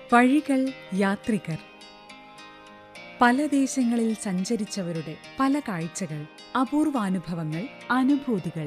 വഴികൾ യാത്രികർ പല ദേശങ്ങളിൽ സഞ്ചരിച്ചവരുടെ പല കാഴ്ചകൾ അപൂർവാനുഭവങ്ങൾ അനുഭൂതികൾ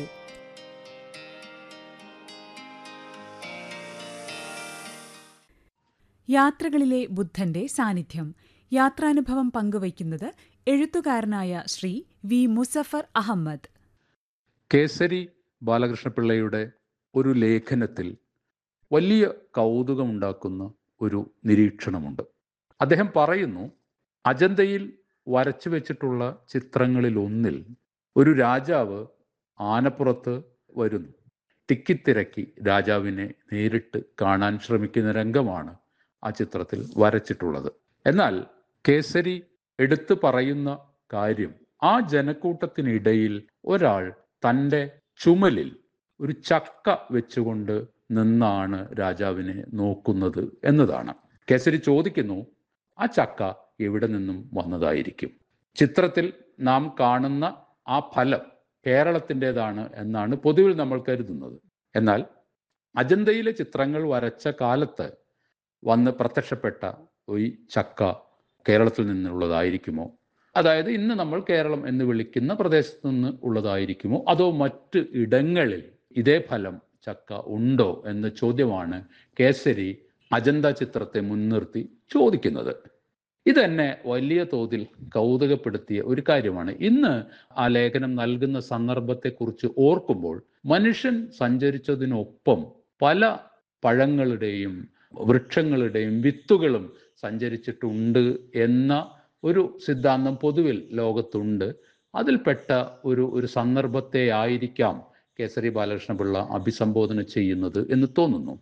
യാത്രകളിലെ ബുദ്ധന്റെ സാന്നിധ്യം യാത്രാനുഭവം പങ്കുവയ്ക്കുന്നത് എഴുത്തുകാരനായ ശ്രീ വി മുസഫർ അഹമ്മദ് കേസരി ബാലകൃഷ്ണപിള്ളയുടെ ഒരു ലേഖനത്തിൽ വലിയ കൗതുകമുണ്ടാക്കുന്ന ഒരു നിരീക്ഷണമുണ്ട് അദ്ദേഹം പറയുന്നു അജന്തയിൽ വരച്ചു വെച്ചിട്ടുള്ള ചിത്രങ്ങളിൽ ഒന്നിൽ ഒരു രാജാവ് ആനപ്പുറത്ത് വരുന്നു തിക്കിത്തിരക്കി രാജാവിനെ നേരിട്ട് കാണാൻ ശ്രമിക്കുന്ന രംഗമാണ് ആ ചിത്രത്തിൽ വരച്ചിട്ടുള്ളത് എന്നാൽ കേസരി എടുത്തു പറയുന്ന കാര്യം ആ ജനക്കൂട്ടത്തിനിടയിൽ ഒരാൾ തൻ്റെ ചുമലിൽ ഒരു ചക്ക വെച്ചുകൊണ്ട് നിന്നാണ് രാജാവിനെ നോക്കുന്നത് എന്നതാണ് കേസരി ചോദിക്കുന്നു ആ ചക്ക എവിടെ നിന്നും വന്നതായിരിക്കും ചിത്രത്തിൽ നാം കാണുന്ന ആ ഫലം കേരളത്തിൻ്റെതാണ് എന്നാണ് പൊതുവിൽ നമ്മൾ കരുതുന്നത് എന്നാൽ അജന്തയിലെ ചിത്രങ്ങൾ വരച്ച കാലത്ത് വന്ന് പ്രത്യക്ഷപ്പെട്ട ഈ ചക്ക കേരളത്തിൽ നിന്നുള്ളതായിരിക്കുമോ അതായത് ഇന്ന് നമ്മൾ കേരളം എന്ന് വിളിക്കുന്ന പ്രദേശത്ത് നിന്ന് ഉള്ളതായിരിക്കുമോ അതോ മറ്റ് ഇടങ്ങളിൽ ഇതേ ഫലം ചക്ക ഉണ്ടോ എന്ന ചോദ്യമാണ് കേസരി അജന്ത ചിത്രത്തെ മുൻനിർത്തി ചോദിക്കുന്നത് ഇതെന്നെ വലിയ തോതിൽ കൗതുകപ്പെടുത്തിയ ഒരു കാര്യമാണ് ഇന്ന് ആ ലേഖനം നൽകുന്ന സന്ദർഭത്തെക്കുറിച്ച് ഓർക്കുമ്പോൾ മനുഷ്യൻ സഞ്ചരിച്ചതിനൊപ്പം പല പഴങ്ങളുടെയും വൃക്ഷങ്ങളുടെയും വിത്തുകളും സഞ്ചരിച്ചിട്ടുണ്ട് എന്ന ഒരു സിദ്ധാന്തം പൊതുവിൽ ലോകത്തുണ്ട് അതിൽപ്പെട്ട ഒരു ഒരു സന്ദർഭത്തെ ആയിരിക്കാം കേസരി ബാലകൃഷ്ണപിള്ള അഭിസംബോധന ചെയ്യുന്നത് എന്ന് തോന്നുന്നു